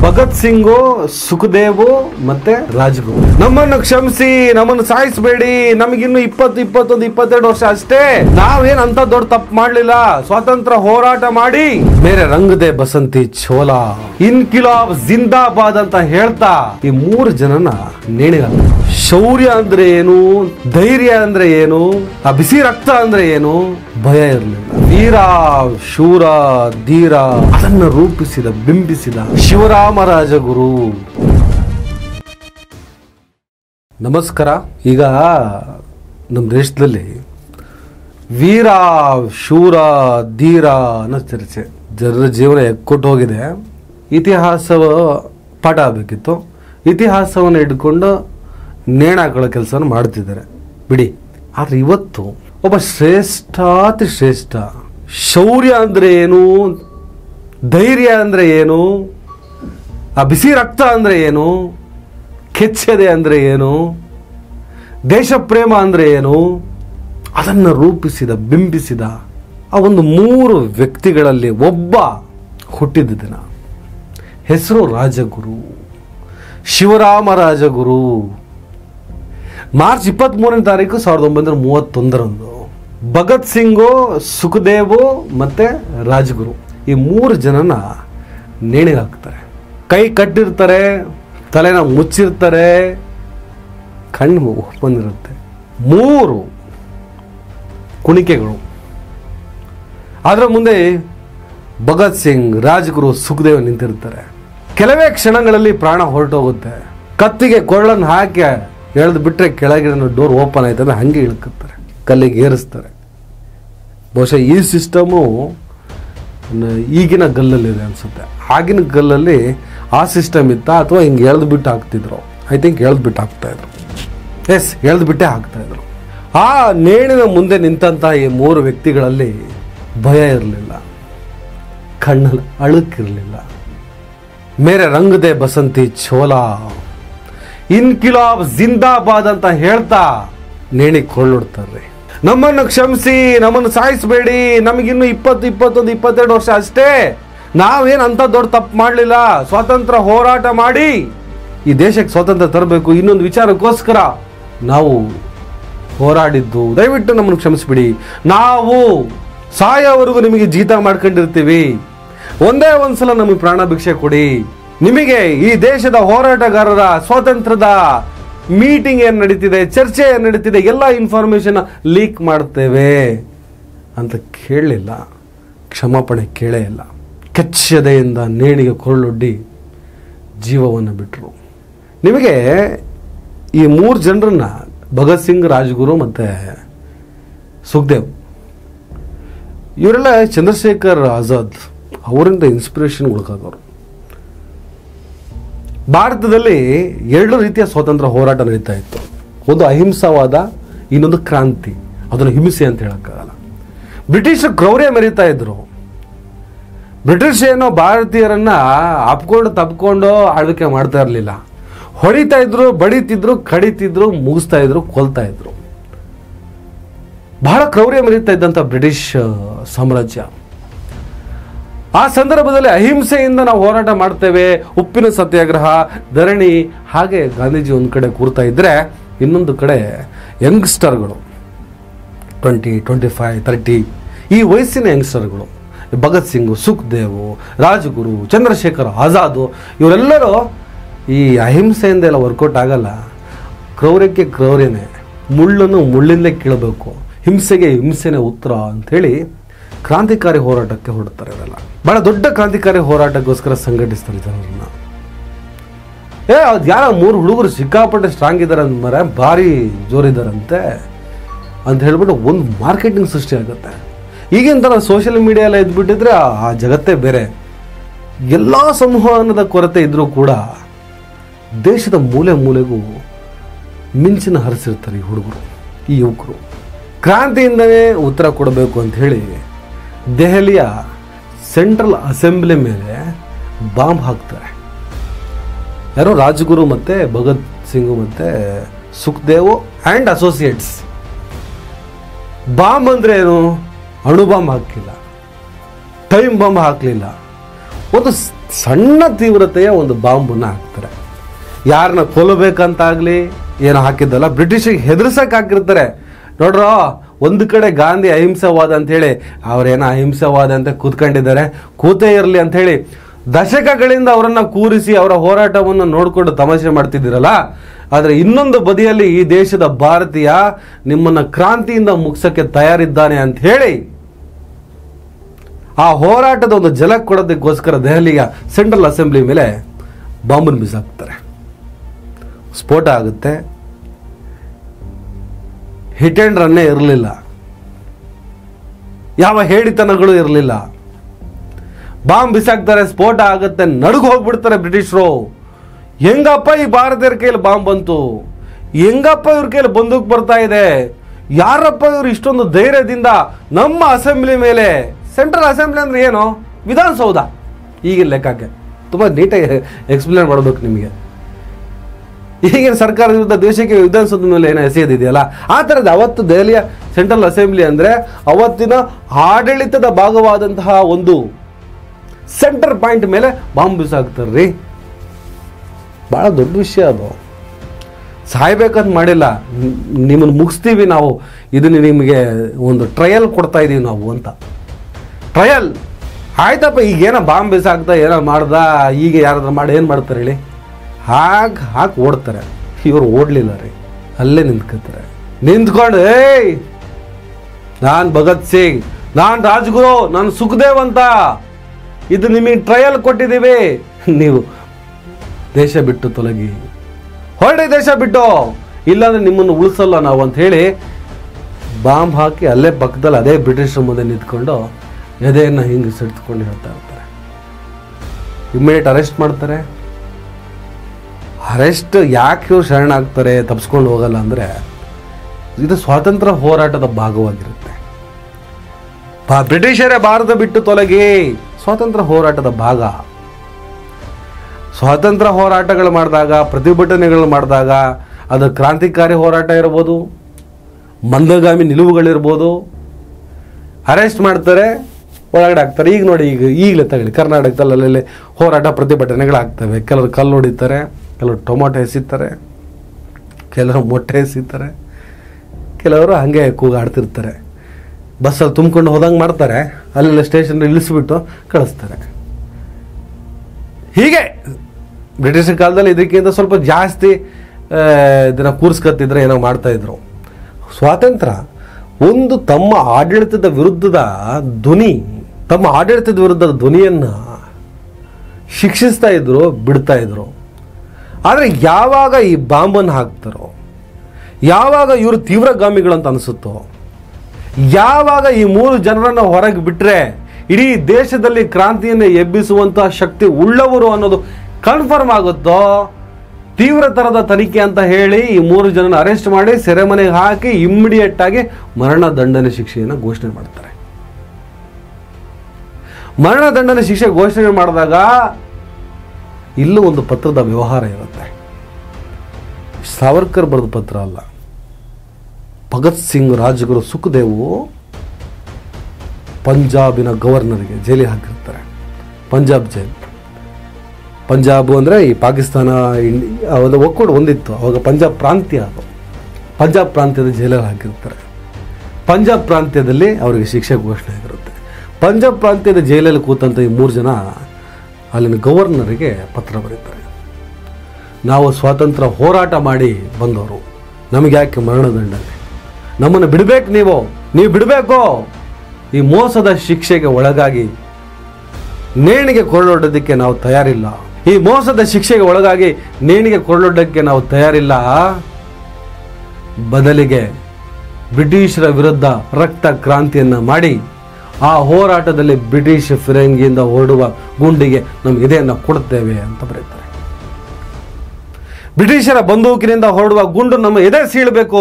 ಭಗತ್ ಸಿಂಗು ಸುಖದೇವು ಮತ್ತೆ ರಾಜ್ಗುರು ನಮ್ಮನ್ನು ಕ್ಷಮಿಸಿ ನಮ್ಮನ್ನು ಸಾಯಿಸಬೇಡಿ ನಮಗಿನ್ನು ಇಪ್ಪತ್ತು ಇಪ್ಪತ್ತೊಂದು ಇಪ್ಪತ್ತೆರಡು ವರ್ಷ ಅಷ್ಟೇ ನಾವೇನ್ ಅಂತ ದೊಡ್ಡ ತಪ್ಪು ಮಾಡ್ಲಿಲ್ಲ ಸ್ವಾತಂತ್ರ್ಯ ಹೋರಾಟ ಮಾಡಿ ಬೇರೆ ರಂಗದೆ ಬಸಂತಿ ಚೋಲ ಇನ್ಕಿಲಾಬ್ ಜಿಂದಾಬಾದ್ ಅಂತ ಹೇಳ್ತಾ ಈ ಮೂರು ಜನನ ನೇಣಿಗಾಕ ಶೌರ್ಯ ಅಂದ್ರೆ ಏನು ಧೈರ್ಯ ಅಂದ್ರೆ ಏನು ಆ ಬಿಸಿ ರಕ್ತ ಅಂದ್ರೆ ಏನು ಭಯ ಇರಲಿಲ್ಲ ವೀರ ಶೂರ ಧೀರ ಅದನ್ನ ರೂಪಿಸಿದ ಬಿಂಬಿಸಿದ ಶಿವರಾಮರಾಜಗುರು ನಮಸ್ಕಾರ ಈಗ ನಮ್ಮ ದೇಶದಲ್ಲಿ ವೀರ ಶೂರ ಧೀರ ಅನ್ನೋ ಚರ್ಚೆ ಜನರ ಜೀವನ ಎಕ್ಕೊಟ್ಟು ಹೋಗಿದೆ ಇತಿಹಾಸವ ಪಾಠ ಆಗಬೇಕಿತ್ತು ಇತಿಹಾಸವನ್ನು ಇಟ್ಕೊಂಡು ನೇಣಾಕೊಳ್ಳೋ ಕೆಲಸವನ್ನು ಮಾಡ್ತಿದ್ದಾರೆ ಬಿಡಿ ಆದ್ರೆ ಇವತ್ತು ಒಬ್ಬ ಶ್ರೇಷ್ಠಾತಿ ಶ್ರೇಷ್ಠ ಶೌರ್ಯ ಅಂದ್ರೆ ಏನು ಧೈರ್ಯ ಅಂದ್ರೆ ಏನು ಆ ಬಿಸಿ ರಕ್ತ ಅಂದ್ರೆ ಏನು ಕೆಚ್ಚದೆ ಅಂದ್ರೆ ಏನು ದೇಶ ಪ್ರೇಮ ಅಂದ್ರೆ ಏನು ಅದನ್ನು ರೂಪಿಸಿದ ಬಿಂಬಿಸಿದ ಆ ಒಂದು ಮೂರು ವ್ಯಕ್ತಿಗಳಲ್ಲಿ ಒಬ್ಬ ಹುಟ್ಟಿದ ದಿನ ಹೆಸರು ರಾಜಗುರು ಶಿವರಾಮ ರಾಜಗುರು ಮಾರ್ಚ್ ಇಪ್ಪತ್ತ್ ಮೂರನೇ ತಾರೀಕು ಸಾವಿರದ ಒಂಬೈನೂರ ಮೂವತ್ತೊಂದರಂದು ಭಗತ್ ಸಿಂಗು ಸುಖದೇವು ಮತ್ತೆ ರಾಜಗುರು ಈ ಮೂರು ಜನನ ನೇಣಿಗೆ ಹಾಕ್ತಾರೆ ಕೈ ಕಟ್ಟಿರ್ತಾರೆ ತಲೆನ ಮುಚ್ಚಿರ್ತಾರೆ ಕಣ್ಣು ಬಂದಿರುತ್ತೆ ಮೂರು ಕುಣಿಕೆಗಳು ಅದರ ಮುಂದೆ ಭಗತ್ ಸಿಂಗ್ ರಾಜ್ಗುರು ಸುಖದೇವ್ ನಿಂತಿರ್ತಾರೆ ಕೆಲವೇ ಕ್ಷಣಗಳಲ್ಲಿ ಪ್ರಾಣ ಹೊರಟೋಗುತ್ತೆ ಕತ್ತಿಗೆ ಕೊರಳನ್ನು ಹಾಕಿ ಎಳೆದು ಬಿಟ್ರೆ ಕೆಳಗಿನ ಡೋರ್ ಓಪನ್ ಆಯ್ತಂದ್ರೆ ಹಂಗೆ ಇಳ್ಕುತ್ತಾರೆ ಕಲ್ಲಿಗೆ ಏರಿಸ್ತಾರೆ ಬಹುಶಃ ಈ ಸಿಸ್ಟಮು ಈಗಿನ ಗಲ್ಲಲ್ಲಿದೆ ಅನ್ಸುತ್ತೆ ಆಗಿನ ಗಲ್ಲಲ್ಲಿ ಆ ಸಿಸ್ಟಮ್ ಇತ್ತ ಅಥವಾ ಹಿಂಗೆ ಎಳೆದು ಬಿಟ್ಟು ಹಾಕ್ತಿದ್ರು ಐ ಥಿಂಕ್ ಎಳೆದು ಬಿಟ್ಟು ಹಾಕ್ತಾ ಇದ್ರು ಎಸ್ ಎಳೆದು ಬಿಟ್ಟೇ ಹಾಕ್ತಾ ಇದ್ರು ಆ ನೇಣಿನ ಮುಂದೆ ನಿಂತಹ ಈ ಮೂರು ವ್ಯಕ್ತಿಗಳಲ್ಲಿ ಭಯ ಇರಲಿಲ್ಲ ಕಣ್ಣಲ್ಲಿ ಅಳುಕಿರಲಿಲ್ಲ ಮೇರೆ ರಂಗದೆ ಬಸಂತಿ ಚೋಲ ಇನ್ಕಿಲಾಬ್ ಜಿಂದಾಬಾದ್ ಅಂತ ಹೇಳ್ತಾ ನೇಣಿ ಕೊಳ್ಳುಡ್ತಾರೆ ನಮ್ಮನ್ನು ಕ್ಷಮಿಸಿ ನಮ್ಮನ್ನು ಸಾಯಿಸಬೇಡಿ ನಮಗಿನ್ನು ಇಪ್ಪತ್ತು ಇಪ್ಪತ್ತೊಂದು ಇಪ್ಪತ್ತೆರಡು ವರ್ಷ ಅಷ್ಟೇ ನಾವೇನ್ ಅಂತ ದೊಡ್ಡ ತಪ್ಪು ಮಾಡಲಿಲ್ಲ ಸ್ವಾತಂತ್ರ್ಯ ಹೋರಾಟ ಮಾಡಿ ಈ ದೇಶಕ್ಕೆ ಸ್ವಾತಂತ್ರ್ಯ ತರಬೇಕು ಇನ್ನೊಂದು ವಿಚಾರಕ್ಕೋಸ್ಕರ ನಾವು ಹೋರಾಡಿದ್ದು ದಯವಿಟ್ಟು ನಮ್ಮನ್ನು ಕ್ಷಮಿಸ್ಬಿಡಿ ನಾವು ಸಾಯೋವರೆಗೂ ನಿಮಗೆ ಜೀತ ಮಾಡ್ಕೊಂಡಿರ್ತೀವಿ ಒಂದೇ ಒಂದ್ಸಲ ನಮಗೆ ಪ್ರಾಣ ಭಿಕ್ಷೆ ಕೊಡಿ ನಿಮಗೆ ಈ ದೇಶದ ಹೋರಾಟಗಾರರ ಸ್ವಾತಂತ್ರ್ಯದ ಮೀಟಿಂಗ್ ಏನ್ ನಡೀತಿದೆ ಚರ್ಚೆ ಏನ್ ನಡೀತಿದೆ ಎಲ್ಲ ಇನ್ಫಾರ್ಮೇಶನ್ ಲೀಕ್ ಮಾಡ್ತೇವೆ ಅಂತ ಕೇಳಲಿಲ್ಲ ಕ್ಷಮಾಪಣೆ ಕೇಳೇ ಇಲ್ಲ ಕೆಚ್ಚದೆಯಿಂದ ನೇಣಿಗೆ ಕೊರಳೊಡ್ಡಿ ಜೀವವನ್ನು ಬಿಟ್ಟರು ನಿಮಗೆ ಈ ಮೂರು ಜನರನ್ನ ಭಗತ್ ಸಿಂಗ್ ರಾಜ್ಗುರು ಮತ್ತು ಸುಖದೇವ್ ಇವರೆಲ್ಲ ಚಂದ್ರಶೇಖರ್ ಆಜಾದ್ ಅವರಿಂದ ಇನ್ಸ್ಪಿರೇಷನ್ ಉಳ್ಕಾದವರು ಭಾರತದಲ್ಲಿ ಎರಡು ರೀತಿಯ ಸ್ವಾತಂತ್ರ್ಯ ಹೋರಾಟ ನಡೀತಾ ಇತ್ತು ಒಂದು ಅಹಿಂಸಾವಾದ ಇನ್ನೊಂದು ಕ್ರಾಂತಿ ಅದನ್ನು ಹಿಂಸೆ ಅಂತ ಹೇಳಕ್ಕಾಗಲ್ಲ ಬ್ರಿಟಿಷರು ಕ್ರೌರ್ಯ ಮೆರೀತಾ ಇದ್ರು ಬ್ರಿಟಿಷ್ ಏನೋ ಭಾರತೀಯರನ್ನ ಅಪ್ಕೊಂಡು ತಪ್ಕೊಂಡು ಆಳ್ವಿಕೆ ಮಾಡ್ತಾ ಇರಲಿಲ್ಲ ಹೊಡಿತಾ ಇದ್ರು ಬಡಿತಿದ್ರು ಕಡಿತಿದ್ರು ಮುಗಿಸ್ತಾ ಇದ್ರು ಕೊಲ್ತಾ ಇದ್ರು ಬಹಳ ಕ್ರೌರ್ಯ ಮೆರೀತಾ ಇದ್ದಂಥ ಬ್ರಿಟಿಷ್ ಆ, ಸಾಮ್ರಾಜ್ಯ ಆ ಸಂದರ್ಭದಲ್ಲಿ ಅಹಿಂಸೆಯಿಂದ ನಾವು ಹೋರಾಟ ಮಾಡ್ತೇವೆ ಉಪ್ಪಿನ ಸತ್ಯಾಗ್ರಹ ಧರಣಿ ಹಾಗೆ ಗಾಂಧೀಜಿ ಒಂದು ಕಡೆ ಕೂರ್ತಾ ಇದ್ರೆ ಇನ್ನೊಂದು ಕಡೆ ಯಂಗ್ಸ್ಟರ್ಗಳು ಟ್ವೆಂಟಿ ಟ್ವೆಂಟಿ ಫೈವ್ ತರ್ಟಿ ಈ ವಯಸ್ಸಿನ ಯಂಗ್ಸ್ಟರ್ಗಳು ಭಗತ್ ಸಿಂಗ್ ಸುಖದೇವ್ ರಾಜಗುರು ಚಂದ್ರಶೇಖರ್ ಆಜಾದ್ ಇವರೆಲ್ಲರೂ ಈ ಅಹಿಂಸೆಯಿಂದ ಎಲ್ಲ ವರ್ಕೌಟ್ ಆಗಲ್ಲ ಕ್ರೌರ್ಯಕ್ಕೆ ಕ್ರೌರ್ಯನೇ ಮುಳ್ಳನ್ನು ಮುಳ್ಳಿಂದಲೇ ಕೀಳಬೇಕು ಹಿಂಸೆಗೆ ಹಿಂಸೆನೇ ಉತ್ತರ ಅಂಥೇಳಿ ಕ್ರಾಂತಿಕಾರಿ ಹೋರಾಟಕ್ಕೆ ಹೊರಡ್ತಾರೆ ಇವೆಲ್ಲ ಬಹಳ ದೊಡ್ಡ ಕ್ರಾಂತಿಕಾರಿ ಹೋರಾಟಕ್ಕೋಸ್ಕರ ಸಂಘಟಿಸ್ತಾರೆ ಜನರನ್ನ ಏ ಅದು ಯಾರೋ ಮೂರು ಹುಡುಗರು ಸಿಕ್ಕಾಪಟ್ಟೆ ಸ್ಟ್ರಾಂಗ್ ಇದ್ದಾರೆ ಅಂದ್ಮರೆ ಭಾರಿ ಜೋರಿದ್ದಾರಂತೆ ಅಂತ ಹೇಳ್ಬಿಟ್ಟು ಒಂದು ಮಾರ್ಕೆಟಿಂಗ್ ಸೃಷ್ಟಿ ಆಗುತ್ತೆ ಈಗಿನ ಥರ ಸೋಷಿಯಲ್ ಮೀಡಿಯಾ ಎಲ್ಲ ಇದ್ಬಿಟ್ಟಿದ್ರೆ ಆ- ಆ ಜಗತ್ತೇ ಬೇರೆ ಎಲ್ಲ ಸಂವಹನದ ಕೊರತೆ ಇದ್ರೂ ಕೂಡ ದೇಶದ ಮೂಲೆ ಮೂಲೆಗೂ ಮಿಂಚಿನ ಹರಿಸಿರ್ತಾರೆ ಈ ಹುಡುಗರು ಈ ಯುವಕರು ಕ್ರಾಂತಿಯಿಂದನೇ ಉತ್ತರ ಕೊಡಬೇಕು ಅಂತ ಹೇಳಿ ದೆಹಲಿಯ ಸೆಂಟ್ರಲ್ ಅಸೆಂಬ್ಲಿ ಮೇಲೆ ಬಾಂಬ್ ಹಾಕ್ತಾರೆ ಯಾರೋ ರಾಜಗುರು ಮತ್ತೆ ಭಗತ್ ಸಿಂಗು ಮತ್ತೆ ಸುಖದೇವ್ ಆ್ಯಂಡ್ ಅಸೋಸಿಯೇಟ್ಸ್ ಬಾಂಬ್ ಅಂದ್ರೆ ಏನು ಅಣು ಬಾಂಬ್ ಹಾಕಿಲ್ಲ ಟೈಮ್ ಬಾಂಬ್ ಹಾಕಲಿಲ್ಲ ಒಂದು ಸ್- ಸಣ್ಣ ತೀವ್ರತೆಯ ಒಂದು ಬಾಂಬನ್ನು ಹಾಕ್ತಾರೆ ಯಾರನ್ನ ಕೊಲ್ಲಬೇಕಂತಾಗ್ಲಿ ಏನು ಹಾಕಿದ್ದಲ್ಲ ಬ್ರಿಟಿಷಿಗೆ ಹೆದರ್ಸಕ್ ಹಾಕಿರ್ತಾರೆ ನೋಡ್ರೋ ಒಂದು ಕಡೆ ಗಾಂಧಿ ಅಹಿಂಸವಾದ ಅಂತೇಳಿ ಅವರೇನೋ ಅಹಿಂಸವಾದ ಅಂತ ಕೂತ್ಕೊಂಡಿದ್ದಾರೆ ಕೂತೇ ಇರಲಿ ಅಂಥೇಳಿ ದಶಕಗಳಿಂದ ಅವರನ್ನ ಕೂರಿಸಿ ಅವರ ಹೋರಾಟವನ್ನು ನೋಡಿಕೊಂಡು ತಮಾಷೆ ಮಾಡ್ತಿದ್ದೀರಲ್ಲ ಆದರೆ ಇನ್ನೊಂದು ಬದಿಯಲ್ಲಿ ಈ ದೇಶದ ಭಾರತೀಯ ನಿಮ್ಮನ್ನ ಕ್ರಾಂತಿಯಿಂದ ಮುಗಿಸಕ್ಕೆ ತಯಾರಿದ್ದಾನೆ ಅಂತ ಹೇಳಿ ಆ ಹೋರಾಟದ ಒಂದು ಜಲಕ್ ಕೊಡೋದಕ್ಕೋಸ್ಕರ ದೆಹಲಿಯ ಸೆಂಟ್ರಲ್ ಅಸೆಂಬ್ಲಿ ಮೇಲೆ ಬಾಂಬನ್ನು ಬಿಸಾಕ್ತಾರೆ ಸ್ಫೋಟ ಆಗುತ್ತೆ ಹಿಟ್ ಆ್ಯಂಡ್ ರನ್ನೇ ಇರಲಿಲ್ಲ ಯಾವ ಹೇಳಿತನಗಳು ಇರಲಿಲ್ಲ ಬಾಂಬ್ ಬಿಸಾಕ್ತಾರೆ ಸ್ಫೋಟ ಆಗುತ್ತೆ ನಡುಗು ಹೋಗ್ಬಿಡ್ತಾರೆ ಬ್ರಿಟಿಷರು ಹೆಂಗಪ್ಪ ಈ ಭಾರತೀಯರ ಕೈಯಲ್ಲಿ ಬಾಂಬ್ ಬಂತು ಹೆಂಗಪ್ಪ ಇವ್ರ ಕೈಯಲ್ಲಿ ಬಂದೂಕ್ ಬರ್ತಾ ಇದೆ ಯಾರಪ್ಪ ಇವ್ರು ಇಷ್ಟೊಂದು ಧೈರ್ಯದಿಂದ ನಮ್ಮ ಅಸೆಂಬ್ಲಿ ಮೇಲೆ ಸೆಂಟ್ರಲ್ ಅಸೆಂಬ್ಲಿ ಅಂದ್ರೆ ಏನು ವಿಧಾನಸೌಧ ಈಗಿನ ಲೆಕ್ಕಕ್ಕೆ ತುಂಬ ನೀಟಾಗಿ ಎಕ್ಸ್ಪ್ಲೇನ್ ಮಾಡಬೇಕು ನಿಮಗೆ ಈಗಿನ ಸರ್ಕಾರದ ವಿರುದ್ಧ ದೇಶಕ್ಕೆ ವಿಧಾನಸೌಧದ ಮೇಲೆ ಏನೋ ಎಸೆಯೋದಿದೆಯಲ್ಲ ಆ ಥರದ್ದು ಅವತ್ತು ದೆಹಲಿಯ ಸೆಂಟ್ರಲ್ ಅಸೆಂಬ್ಲಿ ಅಂದರೆ ಅವತ್ತಿನ ಆಡಳಿತದ ಭಾಗವಾದಂತಹ ಒಂದು ಸೆಂಟರ್ ಪಾಯಿಂಟ್ ಮೇಲೆ ಬಾಂಬ್ ಬಿಸಾಕ್ತಾರೆ ರೀ ಭಾಳ ದೊಡ್ಡ ವಿಷಯ ಅದು ಸಾಯ್ಬೇಕಂತ ಮಾಡಿಲ್ಲ ನಿಮ್ಮನ್ನು ಮುಗಿಸ್ತೀವಿ ನಾವು ಇದನ್ನ ನಿಮಗೆ ಒಂದು ಟ್ರಯಲ್ ಕೊಡ್ತಾ ಇದೀವಿ ನಾವು ಅಂತ ಟ್ರಯಲ್ ಆಯ್ತಪ್ಪ ಈಗೇನೋ ಬಾಂಬ್ ಬಿಸಾಕ್ತಾ ಏನೋ ಮಾಡ್ದ ಈಗ ಯಾರಾದ್ರೂ ಮಾಡಿ ಏನು ಮಾಡ್ತಾರೆ ಹೇಳಿ ಹಾಗೆ ಹಾಕಿ ಓಡ್ತಾರೆ ಇವರು ಓಡಲಿಲ್ಲ ರೀ ಅಲ್ಲೇ ನಿಂತ್ಕೊತಾರೆ ನಿಂತ್ಕೊಂಡು ಏಯ್ ನಾನು ಭಗತ್ ಸಿಂಗ್ ನಾನು ರಾಜ್ಗುರು ನಾನು ಸುಖದೇವ್ ಅಂತ ಇದು ನಿಮಗೆ ಟ್ರಯಲ್ ಕೊಟ್ಟಿದ್ದೀವಿ ನೀವು ದೇಶ ಬಿಟ್ಟು ತೊಲಗಿ ಹೊರಡಿ ದೇಶ ಬಿಟ್ಟು ಇಲ್ಲಾಂದ್ರೆ ನಿಮ್ಮನ್ನು ಉಳಿಸಲ್ಲ ನಾವು ಅಂತ ಹೇಳಿ ಬಾಂಬ್ ಹಾಕಿ ಅಲ್ಲೇ ಪಕ್ಕದಲ್ಲಿ ಅದೇ ಬ್ರಿಟಿಷರ ಮುಂದೆ ನಿಂತ್ಕೊಂಡು ಎದೆಯನ್ನು ಹಿಂಗೆ ಸಿಡ್ತ್ಕೊಂಡು ಹೇಳ್ತಾ ಇರ್ತಾರೆ ಇಮ್ಮಿಡಿಯೇಟ್ ಅರೆಸ್ಟ್ ಮಾಡ್ತಾರೆ ಅರೆಸ್ಟ್ ಯಾಕೆ ಇವ್ರು ಶರಣಾಗ್ತಾರೆ ತಪ್ಸ್ಕೊಂಡು ಹೋಗಲ್ಲ ಅಂದರೆ ಇದು ಸ್ವಾತಂತ್ರ್ಯ ಹೋರಾಟದ ಭಾಗವಾಗಿರುತ್ತೆ ಬಾ ಬ್ರಿಟಿಷರೇ ಭಾರತ ಬಿಟ್ಟು ತೊಲಗಿ ಸ್ವಾತಂತ್ರ್ಯ ಹೋರಾಟದ ಭಾಗ ಸ್ವಾತಂತ್ರ್ಯ ಹೋರಾಟಗಳು ಮಾಡಿದಾಗ ಪ್ರತಿಭಟನೆಗಳು ಮಾಡಿದಾಗ ಅದು ಕ್ರಾಂತಿಕಾರಿ ಹೋರಾಟ ಇರ್ಬೋದು ಮಂದಗಾಮಿ ನಿಲುವುಗಳಿರ್ಬೋದು ಅರೆಸ್ಟ್ ಮಾಡ್ತಾರೆ ಒಳಗಡೆ ಹಾಕ್ತಾರೆ ಈಗ ನೋಡಿ ಈಗ ಈಗಲೇ ತಗೊಳ್ಳಿ ಕರ್ನಾಟಕದಲ್ಲಿ ಅಲ್ಲೆಲ್ಲಿ ಹೋರಾಟ ಪ್ರತಿಭಟನೆಗಳಾಗ್ತವೆ ಕೆಲವರು ಕಲ್ಲು ಹೊಡಿತಾರೆ ಕೆಲವರು ಟೊಮೊಟೊ ಎಸಿತಾರೆ ಕೆಲವರು ಮೊಟ್ಟೆ ಎಸಿತಾರೆ ಕೆಲವರು ಹಾಗೆ ಕೂಗಾಡ್ತಿರ್ತಾರೆ ಬಸ್ಸಲ್ಲಿ ತುಂಬ್ಕೊಂಡು ಹೋದಂಗೆ ಮಾಡ್ತಾರೆ ಅಲ್ಲೆಲ್ಲ ಸ್ಟೇಷನ್ ಇಳಿಸ್ಬಿಟ್ಟು ಕಳಿಸ್ತಾರೆ ಹೀಗೆ ಬ್ರಿಟಿಷ್ ಕಾಲದಲ್ಲಿ ಇದಕ್ಕಿಂತ ಸ್ವಲ್ಪ ಜಾಸ್ತಿ ಆ, ಇದನ್ನ ಕೂರಿಸ್ಕೊತಿದ್ರೆ ಏನೋ ಮಾಡ್ತಾ ಇದ್ರು ಸ್ವಾತಂತ್ರ್ಯ ಒಂದು ತಮ್ಮ ಆಡಳಿತದ ವಿರುದ್ಧದ ಧ್ವನಿ ತಮ್ಮ ಆಡಳಿತದ ವಿರುದ್ಧದ ಧ್ವನಿಯನ್ನ ಶಿಕ್ಷಿಸ್ತಾ ಇದ್ರು ಬಿಡ್ತಾ ಇದ್ರು ಆದರೆ ಯಾವಾಗ ಈ ಬಾಂಬನ್ನು ಹಾಕ್ತಾರೋ ಯಾವಾಗ ಇವರು ತೀವ್ರಗಾಮಿಗಳು ಅಂತ ಅನಿಸುತ್ತೋ ಯಾವಾಗ ಈ ಮೂರು ಜನರನ್ನು ಹೊರಗೆ ಬಿಟ್ರೆ ಇಡೀ ದೇಶದಲ್ಲಿ ಕ್ರಾಂತಿಯನ್ನು ಎಬ್ಬಿಸುವಂತಹ ಶಕ್ತಿ ಉಳ್ಳವರು ಅನ್ನೋದು ಕನ್ಫರ್ಮ್ ಆಗುತ್ತೋ ತೀವ್ರ ತರದ ತನಿಖೆ ಅಂತ ಹೇಳಿ ಈ ಮೂರು ಜನನ ಅರೆಸ್ಟ್ ಮಾಡಿ ಸೆರೆಮನೆಗೆ ಹಾಕಿ ಇಮ್ಮಿಡಿಯೇಟ್ ಆಗಿ ಮರಣ ದಂಡನೆ ಶಿಕ್ಷೆಯನ್ನು ಘೋಷಣೆ ಮಾಡ್ತಾರೆ ಮರಣ ದಂಡನೆ ಶಿಕ್ಷೆ ಘೋಷಣೆ ಮಾಡಿದಾಗ ಇಲ್ಲೂ ಒಂದು ಪತ್ರದ ವ್ಯವಹಾರ ಇರುತ್ತೆ ಸಾವರ್ಕರ್ ಬರೆದ ಪತ್ರ ಅಲ್ಲ ಭಗತ್ ಸಿಂಗ್ ರಾಜಗುರು ಸುಖದೇವು ಪಂಜಾಬಿನ ಗವರ್ನರ್ಗೆ ಜೈಲಿಗೆ ಹಾಕಿರ್ತಾರೆ ಪಂಜಾಬ್ ಜೈಲ್ ಪಂಜಾಬ್ ಅಂದರೆ ಈ ಪಾಕಿಸ್ತಾನ ಇಂಡಿ ಒಂದು ಒಕ್ಕೂಟ ಒಂದಿತ್ತು ಅವಾಗ ಪಂಜಾಬ್ ಪ್ರಾಂತ್ಯ ಅದು ಪಂಜಾಬ್ ಪ್ರಾಂತ್ಯದ ಜೈಲಲ್ಲಿ ಹಾಕಿರ್ತಾರೆ ಪಂಜಾಬ್ ಪ್ರಾಂತ್ಯದಲ್ಲಿ ಅವರಿಗೆ ಶಿಕ್ಷೆ ಘೋಷಣೆ ಆಗಿರುತ್ತೆ ಪಂಜಾಬ್ ಪ್ರಾಂತ್ಯದ ಜೈಲಲ್ಲಿ ಕೂತಂಥ ಈ ಮೂರು ಜನ ಅಲ್ಲಿನ ಗವರ್ನರಿಗೆ ಪತ್ರ ಬರೀತಾರೆ ನಾವು ಸ್ವಾತಂತ್ರ್ಯ ಹೋರಾಟ ಮಾಡಿ ಬಂದವರು ನಮಗೆ ಯಾಕೆ ಮರಣದಂಡನೆ ನಮ್ಮನ್ನು ಬಿಡಬೇಕು ನೀವು ನೀವು ಬಿಡಬೇಕು ಈ ಮೋಸದ ಶಿಕ್ಷೆಗೆ ಒಳಗಾಗಿ ನೇಣಿಗೆ ಕೊರಳೊಡ್ಡೋದಕ್ಕೆ ನಾವು ತಯಾರಿಲ್ಲ ಈ ಮೋಸದ ಶಿಕ್ಷೆಗೆ ಒಳಗಾಗಿ ನೇಣಿಗೆ ಕೊರಳೊಡ್ಡಕ್ಕೆ ನಾವು ತಯಾರಿಲ್ಲ ಬದಲಿಗೆ ಬ್ರಿಟಿಷರ ವಿರುದ್ಧ ರಕ್ತ ಕ್ರಾಂತಿಯನ್ನು ಮಾಡಿ ಆ ಹೋರಾಟದಲ್ಲಿ ಬ್ರಿಟಿಷ್ ಫಿರಂಗಿಯಿಂದ ಹೊರಡುವ ಗುಂಡಿಗೆ ನಮ್ಮ ಇದೆಯನ್ನು ಕೊಡುತ್ತೇವೆ ಅಂತ ಬರೀತಾರೆ ಬ್ರಿಟಿಷರ ಬಂದೂಕಿನಿಂದ ಹೊರಡುವ ಗುಂಡು ನಮ್ಮ ಎದೆ ಸೀಳಬೇಕು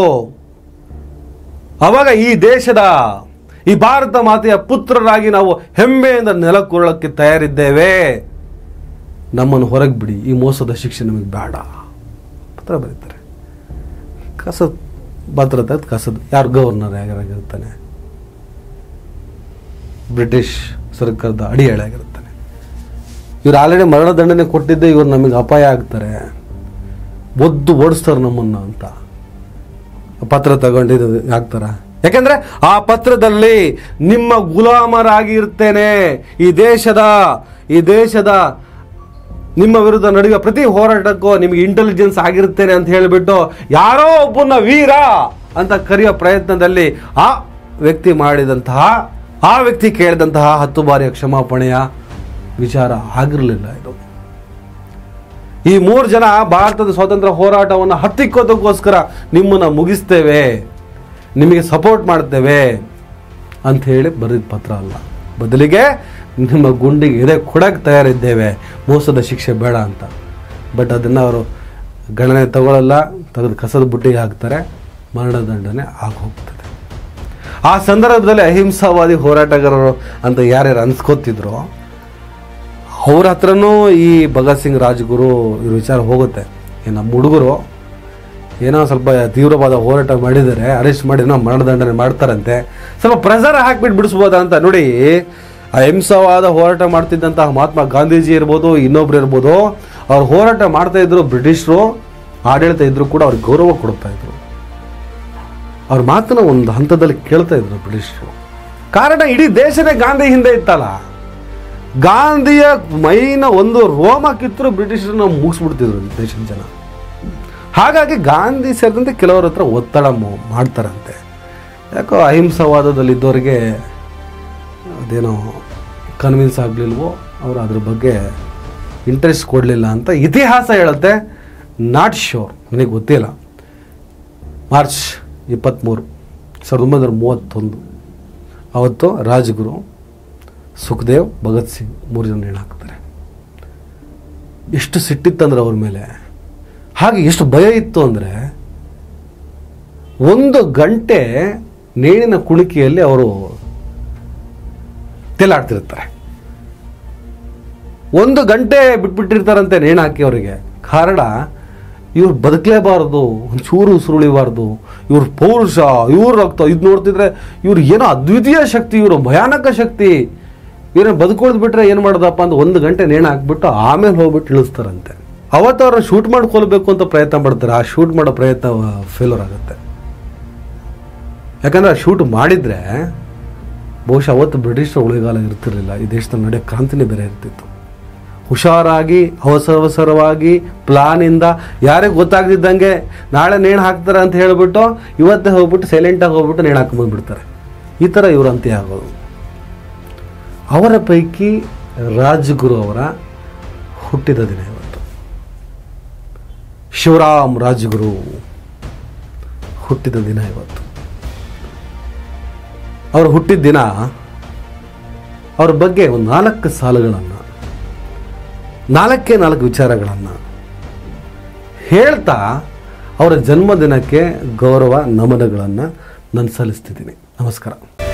ಅವಾಗ ಈ ದೇಶದ ಈ ಭಾರತ ಮಾತೆಯ ಪುತ್ರರಾಗಿ ನಾವು ಹೆಮ್ಮೆಯಿಂದ ನೆಲಕೂರಳಕ್ಕೆ ತಯಾರಿದ್ದೇವೆ ನಮ್ಮನ್ನು ಹೊರಗೆ ಬಿಡಿ ಈ ಮೋಸದ ಶಿಕ್ಷೆ ನಮಗೆ ಬೇಡ ಪತ್ರ ಬರೀತಾರೆ ಕಸದ ಭದ್ರತೆ ಕಸದ ಯಾರು ಗವರ್ನರ್ ಯಾರಾಗಿರ್ತಾನೆ ಬ್ರಿಟಿಷ್ ಸರ್ಕಾರದ ಅಡಿಯಾಳಾಗಿರ್ತಾನೆ ಇವ್ರು ಆಲ್ರೆಡಿ ಮರಣದಂಡನೆ ಕೊಟ್ಟಿದ್ದೆ ಇವ್ರು ನಮಗೆ ಅಪಾಯ ಆಗ್ತಾರೆ ಒದ್ದು ಓಡಿಸ್ತಾರೆ ನಮ್ಮನ್ನ ಅಂತ ಪತ್ರ ತಗೊಂಡಿದ್ದು ಆಗ್ತಾರ ಯಾಕೆಂದ್ರೆ ಆ ಪತ್ರದಲ್ಲಿ ನಿಮ್ಮ ಗುಲಾಮರಾಗಿ ಇರ್ತೇನೆ ಈ ದೇಶದ ಈ ದೇಶದ ನಿಮ್ಮ ವಿರುದ್ಧ ನಡೆಯುವ ಪ್ರತಿ ಹೋರಾಟಕ್ಕೂ ನಿಮಗೆ ಇಂಟೆಲಿಜೆನ್ಸ್ ಆಗಿರ್ತೇನೆ ಅಂತ ಹೇಳಿಬಿಟ್ಟು ಯಾರೋ ಒಬ್ಬನ ವೀರ ಅಂತ ಕರೆಯೋ ಪ್ರಯತ್ನದಲ್ಲಿ ಆ ವ್ಯಕ್ತಿ ಮಾಡಿದಂತಹ ಆ ವ್ಯಕ್ತಿ ಕೇಳಿದಂತಹ ಹತ್ತು ಬಾರಿಯ ಕ್ಷಮಾಪಣೆಯ ವಿಚಾರ ಆಗಿರಲಿಲ್ಲ ಇದು ಈ ಮೂರು ಜನ ಭಾರತದ ಸ್ವಾತಂತ್ರ್ಯ ಹೋರಾಟವನ್ನು ಹತ್ತಿಕ್ಕೋದಕ್ಕೋಸ್ಕರ ನಿಮ್ಮನ್ನು ಮುಗಿಸ್ತೇವೆ ನಿಮಗೆ ಸಪೋರ್ಟ್ ಮಾಡ್ತೇವೆ ಅಂತ ಹೇಳಿ ಬರೆದಿದ್ದ ಪತ್ರ ಅಲ್ಲ ಬದಲಿಗೆ ನಿಮ್ಮ ಗುಂಡಿಗೆ ಎದೆ ಕೊಡಕ್ಕೆ ತಯಾರಿದ್ದೇವೆ ಮೋಸದ ಶಿಕ್ಷೆ ಬೇಡ ಅಂತ ಬಟ್ ಅದನ್ನು ಅವರು ಗಣನೆ ತಗೊಳ್ಳಲ್ಲ ತೆಗೆದು ಕಸದ ಬುಟ್ಟಿಗೆ ಹಾಕ್ತಾರೆ ಮರಣದಂಡನೆ ಆಗಿ ಹೋಗ್ತದೆ ಆ ಸಂದರ್ಭದಲ್ಲಿ ಅಹಿಂಸಾವಾದಿ ಹೋರಾಟಗಾರರು ಅಂತ ಯಾರ್ಯಾರು ಅನ್ಸ್ಕೊತಿದ್ರು ಅವ್ರ ಹತ್ರನೂ ಈ ಭಗತ್ ಸಿಂಗ್ ರಾಜ್ಗುರು ಇವ್ರ ವಿಚಾರ ಹೋಗುತ್ತೆ ಈ ನಮ್ಮ ಹುಡುಗರು ಏನೋ ಸ್ವಲ್ಪ ತೀವ್ರವಾದ ಹೋರಾಟ ಮಾಡಿದ್ದಾರೆ ಅರೆಸ್ಟ್ ಮಾಡಿ ಏನೋ ಮರಣದಂಡನೆ ಮಾಡ್ತಾರಂತೆ ಸ್ವಲ್ಪ ಪ್ರೆಸರ್ ಹಾಕ್ಬಿಟ್ಟು ಬಿಡಿಸ್ಬೋದಾ ಅಂತ ನೋಡಿ ಅಹಿಂಸವಾದ ಹೋರಾಟ ಮಾಡ್ತಿದ್ದಂತಹ ಮಹಾತ್ಮ ಗಾಂಧೀಜಿ ಇರ್ಬೋದು ಇನ್ನೊಬ್ರು ಇರ್ಬೋದು ಅವ್ರು ಹೋರಾಟ ಮಾಡ್ತಾ ಇದ್ರು ಬ್ರಿಟಿಷರು ಆಡಳಿತ ಇದ್ರು ಕೂಡ ಅವ್ರಿಗೆ ಗೌರವ ಕೊಡ್ತಾ ಇದ್ರು ಅವ್ರ ಮಾತನ್ನ ಒಂದು ಹಂತದಲ್ಲಿ ಕೇಳ್ತಾ ಇದ್ರು ಬ್ರಿಟಿಷರು ಕಾರಣ ಇಡೀ ದೇಶನೇ ಗಾಂಧಿ ಹಿಂದೆ ಇತ್ತಲ್ಲ ಗಾಂಧಿಯ ಮೈನ ಒಂದು ರೋಮ ಕಿತ್ತರು ಬ್ರಿಟಿಷರನ್ನ ಮುಗಿಸ್ಬಿಡ್ತಿದ್ರು ಈ ದೇಶದ ಜನ ಹಾಗಾಗಿ ಗಾಂಧಿ ಸೇರಿದಂತೆ ಕೆಲವರ ಹತ್ರ ಒತ್ತಡ ಮೊ- ಮಾಡ್ತಾರಂತೆ ಯಾಕೋ ಅಹಿಂಸವಾದದಲ್ಲಿದ್ದವರಿಗೆ ಅದೇನೋ ಕನ್ವಿನ್ಸ್ ಆಗಲಿಲ್ವೋ ಅವರು ಅದ್ರ ಬಗ್ಗೆ ಇಂಟ್ರೆಸ್ಟ್ ಕೊಡಲಿಲ್ಲ ಅಂತ ಇತಿಹಾಸ ಹೇಳುತ್ತೆ ನಾಟ್ ಶೋರ್ ನನಗೆ ಗೊತ್ತಿಲ್ಲ ಮಾರ್ಚ್ ಇಪ್ಪತ್ತ್ಮೂರು ಸಾವಿರದ ಒಂಬೈನೂರ ಮೂವತ್ತೊಂದು ಅವತ್ತು ರಾಜ್ಗುರು ಸುಖದೇವ್ ಭಗತ್ ಸಿಂಗ್ ಮೂರು ಜನ ನೇಣು ಹಾಕ್ತಾರೆ ಎಷ್ಟು ಸಿಟ್ಟಿತ್ತಂದ್ರೆ ಅವ್ರ ಮೇಲೆ ಹಾಗೆ ಎಷ್ಟು ಭಯ ಇತ್ತು ಅಂದರೆ ಒಂದು ಗಂಟೆ ನೇಣಿನ ಕುಣಿಕೆಯಲ್ಲಿ ಅವರು ತೇಲಾಡ್ತಿರ್ತಾರೆ ಒಂದು ಗಂಟೆ ಬಿಟ್ಬಿಟ್ಟಿರ್ತಾರಂತೆ ನೇಣು ಹಾಕಿ ಅವರಿಗೆ ಕಾರಣ ಇವ್ರು ಬದುಕಲೇಬಾರ್ದು ಒಂಚೂರು ಉಸುರುಳಿಬಾರ್ದು ಇವ್ರ ಪೌರುಷ ಇವ್ರ ರಕ್ತ ಇದು ನೋಡ್ತಿದ್ರೆ ಇವ್ರು ಏನೋ ಅದ್ವಿತೀಯ ಶಕ್ತಿ ಇವರು ಭಯಾನಕ ಶಕ್ತಿ ಇವ್ರನ್ನ ಬದುಕೊಳ್ದು ಬಿಟ್ರೆ ಏನು ಮಾಡೋದಪ್ಪ ಅಂತ ಒಂದು ಗಂಟೆ ನೇಣು ಹಾಕ್ಬಿಟ್ಟು ಆಮೇಲೆ ಹೋಗ್ಬಿಟ್ಟು ಇಳಿಸ್ತಾರಂತೆ ಅವತ್ತು ಅವ್ರನ್ನ ಶೂಟ್ ಮಾಡ್ಕೊಳ್ಬೇಕು ಅಂತ ಪ್ರಯತ್ನ ಪಡ್ತಾರೆ ಆ ಶೂಟ್ ಮಾಡೋ ಪ್ರಯತ್ನ ಫೇಲ್ಯೂರ್ ಆಗುತ್ತೆ ಯಾಕಂದ್ರೆ ಆ ಶೂಟ್ ಮಾಡಿದ್ರೆ ಬಹುಶಃ ಅವತ್ತು ಬ್ರಿಟಿಷರ ಉಳಿಗಾಲ ಇರ್ತಿರ್ಲಿಲ್ಲ ಈ ದೇಶದ ನಡೆಯೋ ಕ್ರಾಂತಿನೇ ಬೇರೆ ಇರ್ತಿತ್ತು ಹುಷಾರಾಗಿ ಅವಸರವಸರವಾಗಿ ಪ್ಲಾನಿಂದ ಯಾರಿಗೆ ಗೊತ್ತಾಗ್ದಿದ್ದಂಗೆ ನಾಳೆ ನೇಣು ಹಾಕ್ತಾರೆ ಅಂತ ಹೇಳ್ಬಿಟ್ಟು ಇವತ್ತೇ ಹೋಗ್ಬಿಟ್ಟು ಸೈಲೆಂಟಾಗಿ ಹೋಗ್ಬಿಟ್ಟು ನೇಣು ಹಾಕೊಂಬಂದ್ಬಿಡ್ತಾರೆ ಈ ಥರ ಇವ್ರ ಅಂತ್ಯ ಆಗೋದು ಅವರ ಪೈಕಿ ರಾಜ್ಗುರು ಅವರ ಹುಟ್ಟಿದ ದಿನ ಇವತ್ತು ಶಿವರಾಮ್ ರಾಜ್ಗುರು ಹುಟ್ಟಿದ ದಿನ ಇವತ್ತು ಅವರು ಹುಟ್ಟಿದ ದಿನ ಅವ್ರ ಬಗ್ಗೆ ಒಂದು ನಾಲ್ಕು ಸಾಲುಗಳನ್ನು ನಾಲ್ಕೇ ನಾಲ್ಕು ವಿಚಾರಗಳನ್ನು ಹೇಳ್ತಾ ಅವರ ಜನ್ಮದಿನಕ್ಕೆ ಗೌರವ ನಮನಗಳನ್ನು ನಾನು ಸಲ್ಲಿಸ್ತಿದ್ದೀನಿ ನಮಸ್ಕಾರ